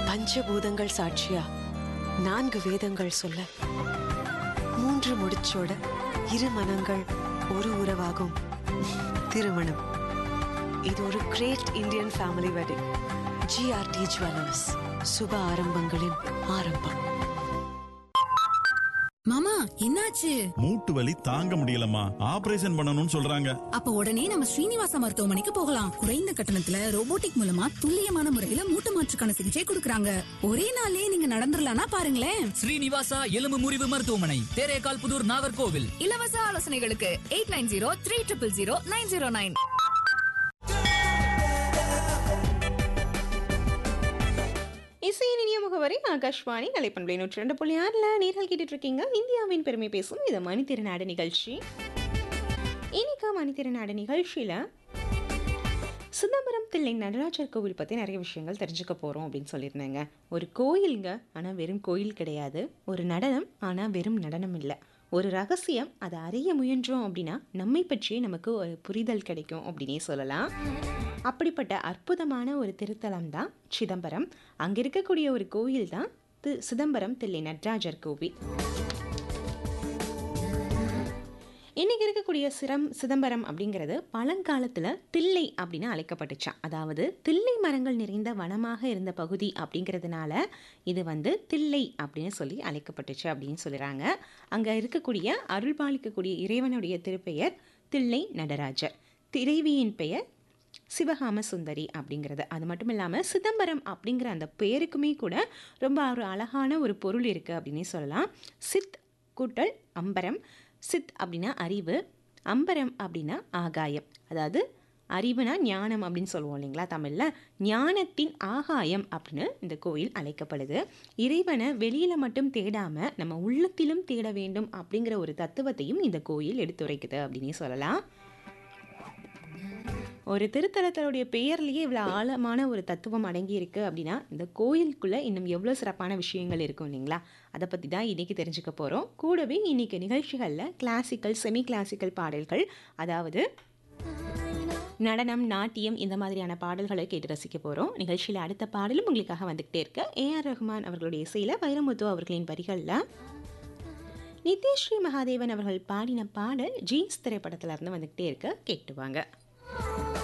பஞ்சபூதங்கள் சாட்சியா நான்கு வேதங்கள் சொல்ல மூன்று முடிச்சோட இரு மனங்கள் ஒரு உறவாகும் திருமணம் இது ஒரு great Indian family wedding GRT jewellers சுப ஆரம்பங்களின் ஆரம்பம் மாமா என்னாச்சு மூட்டு வலி தாங்க முடியலம்மா ஆபரேஷன் பண்ணணும்னு சொல்றாங்க அப்ப உடனே நம்ம ஸ்ரீனிவாச மருத்துவமனைக்கு போகலாம் குறைந்த கட்டணத்துல ரோபோட்டிக் மூலமா துல்லியமான முறையில மூட்டு மாற்றுக்கான சிகிச்சை கொடுக்கறாங்க ஒரே நாளே நீங்க நடந்துடலாம்னா பாருங்களேன் ஸ்ரீனிவாசா எலும்பு முறிவு மருத்துவமனை தேரேகால் புதூர் நாகர்கோவில் இலவச ஆலோசனைகளுக்கு eight nine zero three triple zero nine zero nine இசையின் இனிய முகவரி ஆகாஷ்வாணி கலைப்பண்பலை நூற்றி ரெண்டு புள்ளி ஆறில் நேர்கள் கேட்டுட்டு இருக்கீங்க இந்தியாவின் பெருமை பேசும் இது மணித்திருநாடு நிகழ்ச்சி இன்னைக்கு மணித்திருநாடு நிகழ்ச்சியில் சிதம்பரம் தில்லை நடராஜர் கோவில் பற்றி நிறைய விஷயங்கள் தெரிஞ்சுக்க போகிறோம் அப்படின்னு சொல்லியிருந்தேங்க ஒரு கோயிலுங்க ஆனால் வெறும் கோயில் கிடையாது ஒரு நடனம் ஆனால் வெறும் நடனம் இல்லை ஒரு ரகசியம் அதை அறிய முயன்றோம் அப்படின்னா நம்மை பற்றியே நமக்கு ஒரு புரிதல் கிடைக்கும் அப்படின்னே சொல்லலாம் அப்படிப்பட்ட அற்புதமான ஒரு திருத்தலம் தான் சிதம்பரம் அங்கே இருக்கக்கூடிய ஒரு கோயில் தான் தி சிதம்பரம் தில்லை நடராஜர் கோவில் இன்னைக்கு இருக்கக்கூடிய சிரம் சிதம்பரம் அப்படிங்கிறது பழங்காலத்தில் தில்லை அப்படின்னு அழைக்கப்பட்டுச்சான் அதாவது தில்லை மரங்கள் நிறைந்த வனமாக இருந்த பகுதி அப்படிங்கிறதுனால இது வந்து தில்லை அப்படின்னு சொல்லி அழைக்கப்பட்டுச்சு அப்படின்னு சொல்லுறாங்க அங்கே இருக்கக்கூடிய அருள்பாலிக்கக்கூடிய இறைவனுடைய திருப்பெயர் தில்லை நடராஜர் திரைவியின் பெயர் சிவகாம சுந்தரி அப்படிங்கிறது அது மட்டும் இல்லாமல் சிதம்பரம் அப்படிங்கிற அந்த பெயருக்குமே கூட ரொம்ப ஒரு அழகான ஒரு பொருள் இருக்குது அப்படின்னே சொல்லலாம் சித் கூட்டல் அம்பரம் சித் அப்படின்னா அறிவு அம்பரம் அப்படின்னா ஆகாயம் அதாவது அறிவுனா ஞானம் அப்படின்னு சொல்லுவோம் இல்லைங்களா தமிழில் ஞானத்தின் ஆகாயம் அப்படின்னு இந்த கோயில் அழைக்கப்படுது இறைவனை வெளியில் மட்டும் தேடாமல் நம்ம உள்ளத்திலும் தேட வேண்டும் அப்படிங்கிற ஒரு தத்துவத்தையும் இந்த கோயில் எடுத்துரைக்குது அப்படின்னே சொல்லலாம் ஒரு திருத்தலத்தோடைய பெயர்லேயே இவ்வளோ ஆழமான ஒரு தத்துவம் அடங்கி இருக்கு அப்படின்னா இந்த கோயிலுக்குள்ளே இன்னும் எவ்வளோ சிறப்பான விஷயங்கள் இருக்கும் இல்லைங்களா அதை பற்றி தான் இன்றைக்கி தெரிஞ்சுக்க போகிறோம் கூடவே இன்றைக்கி நிகழ்ச்சிகளில் கிளாசிக்கல் செமி கிளாசிக்கல் பாடல்கள் அதாவது நடனம் நாட்டியம் இந்த மாதிரியான பாடல்களை கேட்டு ரசிக்க போகிறோம் நிகழ்ச்சியில் அடுத்த பாடலும் உங்களுக்காக வந்துக்கிட்டே இருக்க ஏஆர் ரஹ்மான் அவர்களுடைய இசையில் வைரமுத்து அவர்களின் வரிகளில் நித்யஸ்ரீ மகாதேவன் அவர்கள் பாடின பாடல் ஜீன்ஸ் திரைப்படத்துல இருந்து வந்துக்கிட்டே இருக்க கேட்டுவாங்க